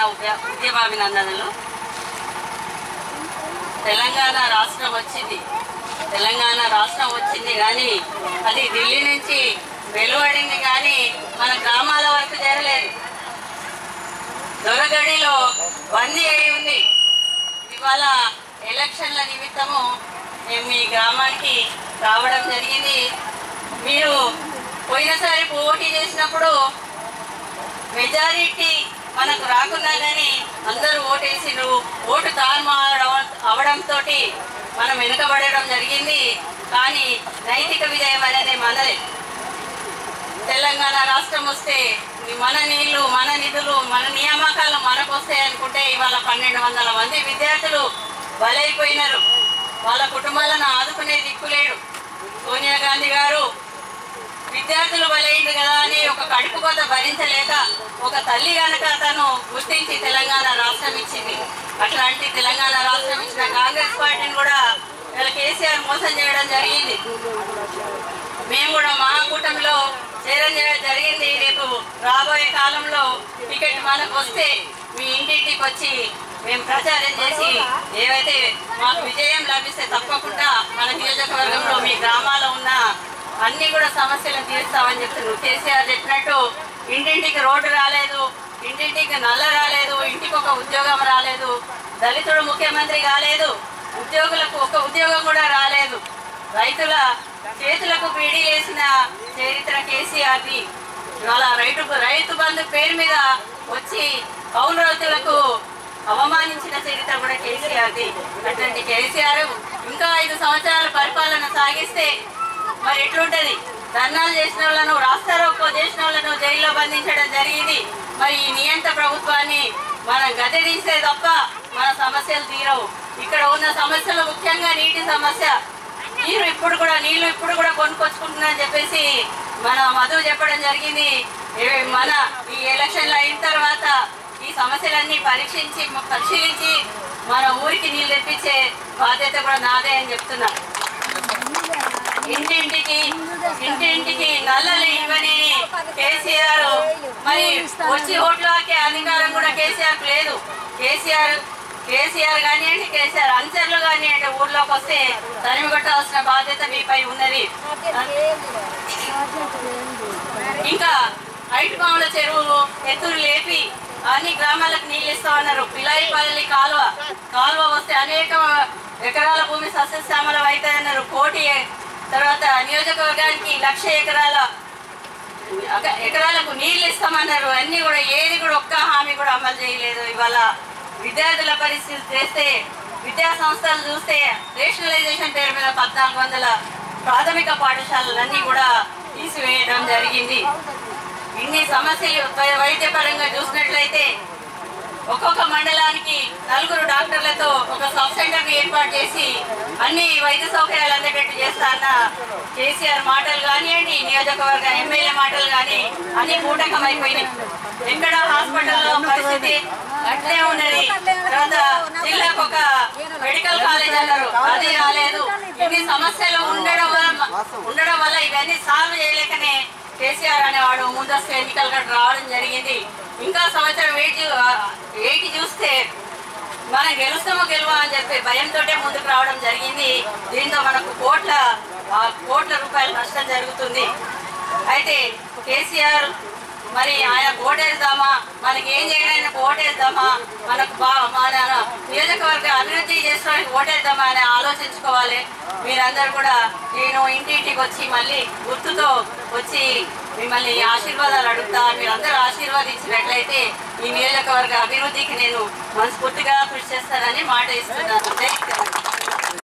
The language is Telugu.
ఉద్య- ఉద్యమాభినందనలు తెలంగాణ రాష్ట్రం వచ్చింది తెలంగాణ రాష్ట్రం వచ్చింది కానీ అది ఢిల్లీ నుంచి వెలువడింది కానీ మన గ్రామాల వరకు చేరలేదు దొరగడిలో బందీ అయి ఉంది ఇవాళ ఎలక్షన్ల నిమిత్తము మేము మీ గ్రామానికి రావడం జరిగింది మీరు పోయినసారి పోటీ చేసినప్పుడు మెజారిటీ మనకు రాకున్నా కానీ అందరూ ఓటేసిండ్రు ఓటు తారుమారు అవడంతో మనం వెనుకబడడం జరిగింది కానీ నైతిక విజయం అనేది మనదే తెలంగాణ రాష్ట్రం వస్తే ఈ మన నీళ్లు మన నిధులు మన నియామకాలు మనకు వస్తాయి అనుకుంటే ఇవాళ పన్నెండు వందల మంది విద్యార్థులు బలైపోయినారు వాళ్ళ కుటుంబాలను ఆదుకునే దిక్కులేడు సోనియా గాంధీ గారు విద్యార్థులు బలైంది కదా అని ఒక కడుపు కోత భరించలేక ఒక తల్లి గనక తను గుర్తించి తెలంగాణ రాష్ట్రం ఇచ్చింది అట్లాంటి తెలంగాణ రాష్ట్రం ఇచ్చిన కాంగ్రెస్ పార్టీని కూడా వీళ్ళ కేసీఆర్ మోసం చేయడం జరిగింది మేము కూడా మా కూటమిలో చేరం చేయడం జరిగింది రేపు రాబోయే కాలంలో టికెట్ మనకు వస్తే మీ ఇంటింటికి వచ్చి మేము ప్రచారం చేసి ఏవైతే మాకు విజయం లభిస్తే తప్పకుండా మన నియోజకవర్గంలో మీ గ్రామాల్లో ఉన్న అన్ని కూడా సమస్యలను తీరుస్తామని చెప్తున్నారు కేసీఆర్ చెప్పినట్టు ఇంటింటికి రోడ్డు రాలేదు ఇంటింటికి నల్ల రాలేదు ఇంటికి ఒక ఉద్యోగం రాలేదు దళితుడు ముఖ్యమంత్రి కాలేదు ఉద్యోగులకు ఒక ఉద్యోగం కూడా రాలేదు రైతుల చేతులకు పీడి వేసిన చరిత్ర కేసీఆర్ది ఇవాళ రైతు రైతు బంధు పేరు మీద వచ్చి కౌలు రైతులకు అవమానించిన చరిత్ర కూడా కేసీఆర్ది అటువంటి కేసీఆర్ ఇంకా ఐదు సంవత్సరాల పరిపాలన సాగిస్తే మరి ఎట్లుంటది ధర్నాలు చేసిన వాళ్ళను రాస్తారోకో చేసిన వాళ్ళను జైల్లో బంధించడం జరిగింది మరి ఈ నియంత ప్రభుత్వాన్ని మనం గద్దె తీస్తే తప్ప మన సమస్యలు తీరవు ఇక్కడ ఉన్న సమస్యలు ముఖ్యంగా నీటి సమస్య నీరు ఇప్పుడు కూడా నీళ్లు ఇప్పుడు కూడా కొనుక్కొచ్చుకుంటున్నారని చెప్పేసి మన మధు చెప్పడం జరిగింది ఏ- మన ఈ ఎలక్షన్లు అయిన తర్వాత ఈ సమస్యలన్నీ పరీక్షించి పరిశీలించి మన ఊరికి నీళ్ళు తెప్పించే బాధ్యత కూడా నాదే అని చెప్తున్నా ఇంటింటికి ఇంటింటికి నల్లలు ఇవ్వని కేసీఆర్ మరి వచ్చి ఓట్లు ಹಾಕే అధికారం కూడా కేసీఆర్ లేదు కేసీఆర్ కేసీఆర్ కానివ్వండి కేసీఆర్ అంచర్లు కానివ్వండి ఊర్లోకి వస్తే తరిమి కొట్టాల్సిన బాధ్యత మీపై ఉన్నది ఇంకా హైట్ పాముల చెరువు ఎత్తులు లేపి అన్ని గ్రామాలకు నీళ్ళు ఇస్తామన్నారు పిల్లాయిపల్లి కాలువ కాలువ వస్తే అనేక ఎకరాల భూమి సస్యశ్యామలం అవుతాయన్నారు కోటి తర్వాత నియోజకవర్గానికి లక్ష ఎకరాల ఒక- ఎకరాలకు నీళ్ళు ఇస్తామన్నారు అన్ని కూడా ఏది కూడా ఒక్క హామీ కూడా అమలు చేయలేదు ఇవాళ విద్యార్థుల పరిస్థితి చేస్తే విద్యా సంస్థలు చూస్తే రేషనలైజేషన్ పేరు మీద పద్నాలుగు వందల ప్రాథమిక పాఠశాలలన్నీ కూడా తీసివేయడం జరిగింది ఇన్ని సమస్యలు వై- వైద్యపరంగా చూసినట్లయితే ఒక్కొక్క మండలానికి నలుగురు డాక్టర్లతో ఒక సబ్ సెంటర్ ఏర్పాటు చేసి అన్ని వైద్య సౌకర్యాలు అందేటట్టు చేస్తా అన్న కేసీఆర్ మాటలు కానివ్వండి నియోజకవర్గ ఎమ్మెల్యే మాటలు కానీ అన్ని పూటకం అయిపోయినాయి ఎక్కడ హాస్పిటల్లో పరిస్థితి అట్లే ఉన్నది తర్వాత జిల్లాకు ఒక మెడికల్ కాలేజ్ అన్నారు అది రాలేదు ఇన్ని సమస్యలు ఉండడం వల్ల ఉండడం వల్ల ఇవన్నీ సాల్వ్ చేయలేకనే కేసీఆర్ అనేవాడు ముందస్తు ఎన్నికలుగా రావడం జరిగింది ఇంకా సంవత్సరం వెయిట్ వెయిట్ చూస్తే మనం గెలుస్తామో గెలవా అని చెప్పి భయంతో ముందుకు రావడం జరిగింది దీంతో మనకు కోట్ల ఆ, కోట్ల రూపాయల నష్టం జరుగుతుంది అయితే కేసీఆర్ మరి ఆయన ఓటేద్దామా మనకి ఏం చేయడానికి ఓటేద్దామా మనకు బా మన నియోజకవర్గ అభివృద్ధి చేసుకోవడానికి ఓటేద్దామా అని ఆలోచించుకోవాలి మీరందరూ కూడా నేను ఇంటింటికి వచ్చి మళ్ళీ గుర్తుతో వచ్చి మిమ్మల్ని ఆశీర్వాదాలు అడుగుతా మీరందరూ ఆశీర్వాదించినట్లయితే ఈ నియోజకవర్గ అభివృద్ధికి నేను మనస్ఫూర్తిగా కృషి చేస్తానని మాట ఇస్తున్నాను జై తెలంగాణ.